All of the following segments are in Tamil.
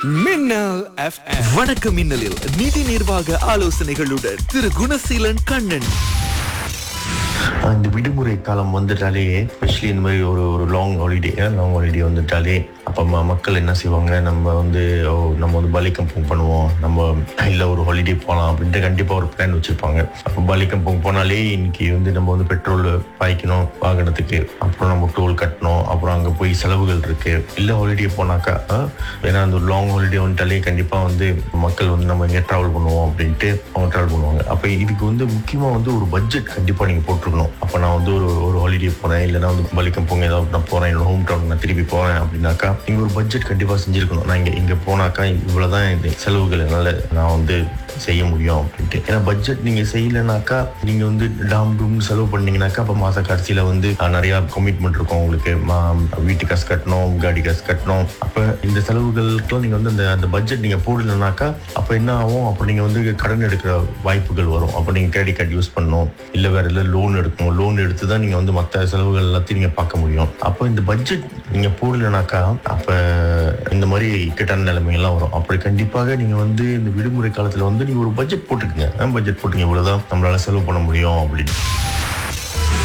மின்னல் எஃப்எம் வணக்கம் மின்னலில் நிதி நிர்வாக ஆலோசனைகளுடன் திரு குணசீலன் கண்ணன் இந்த விடுமுறை காலம் வந்துட்டாலே ஸ்பெஷலி இந்த மாதிரி ஒரு ஒரு லாங் ஹாலிடே லாங் ஹாலிடே வந்துட்டாலே அப்போ ம- மக்கள் என்ன செய்வாங்க நம்ம வந்து ஓ நம்ம வந்து பலி கம்பங் பண்ணுவோம் நம்ம இல்லை ஒரு ஹாலிடே போகலாம் அப்படின்ட்டு கண்டிப்பாக ஒரு பிளான் வச்சுருப்பாங்க அப்போ பலி கம்பங் போனாலே இன்னைக்கு வந்து நம்ம வந்து பெட்ரோல் பாய்க்கணும் வாகனத்துக்கு அப்புறம் நம்ம டோல் கட்டணும் அப்புறம் அங்கே போய் செலவுகள் இருக்கு இல்லை ஹாலிடே போனாக்கா ஆ, ஏன்னா அந்த லாங் ஹாலிடே வந்துட்டாலே கண்டிப்பாக வந்து மக்கள் வந்து நம்ம எங்கே ட்ராவல் பண்ணுவோம் அப்படின்ட்டு அவங்க ட்ராவல் பண்ணுவாங்க அப்போ இதுக்கு வந்து முக்கியமாக வந்து ஒரு பட்ஜெட் கண்டிப்பாக நீங்கள் போட்டிருக்கணும் அப்போ நான் வந்து ஒரு ஒரு ஹாலிடே போகிறேன் இல்லைனா வந்து பலிக்கம் போங்க ஏதாவது நான் போகிறேன் என்னோட ஹோம் டவுன் நான் திருப்பி போகிறேன் அப்படின்னாக்கா நீங்கள் ஒரு பட்ஜெட் கண்டிப்பாக செஞ்சுருக்கணும் நான் இங்கே இங்கே போனாக்கா இவ்வளோ தான் இந்த செலவுகள் என்னால் நான் வந்து செய்ய முடியும் அப்படின்ட்டு ஏன்னா பட்ஜெட் நீங்கள் செய்யலைனாக்கா நீங்கள் வந்து டாம் டூம் செலவு பண்ணீங்கன்னாக்கா அப்போ மாத கடைசியில் வந்து அஹ், நிறையா கமிட்மெண்ட் இருக்கும் உங்களுக்கு மா- வீட்டு காசு கட்டணும் காடி காசு கட்டணும் அப்போ இந்த செலவுகளுக்கெல்லாம் நீங்கள் வந்து அந்த அந்த பட்ஜெட் நீங்கள் போடலைனாக்கா அப்போ என்ன ஆகும் அப்போ நீங்கள் வந்து கடன் எடுக்கிற வாய்ப்புகள் வரும் அப்போ நீங்கள் கிரெடிட் கார்டு யூஸ் பண்ணணும் இல்லை வேற இல்லை லோன் எடுக்கணும் லோன் எடுத்து தான் நீங்கள் வந்து மற்ற செலவுகள் எல்லாத்தையும் நீங்கள் பார்க்க முடியும் அப்போ இந்த பட்ஜெட் நீங்கள் போடலைனாக்கா அப்போ இந்த மாதிரி இக்கட்டான நிலைமைகள்லாம் வரும் அப்படி கண்டிப்பாக நீங்கள் வந்து இந்த விடுமுறை காலத்தில் வந்து நீங்கள் ஒரு பட்ஜெட் போட்டுக்கங்க பட்ஜெட் போட்டுங்க இவ்வளோதான் நம்மளால செலவு பண்ண முடியும் அப்படின்னு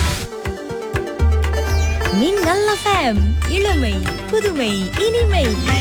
மின்னல் எஃப்எம் இளமை புதுமை இனிமை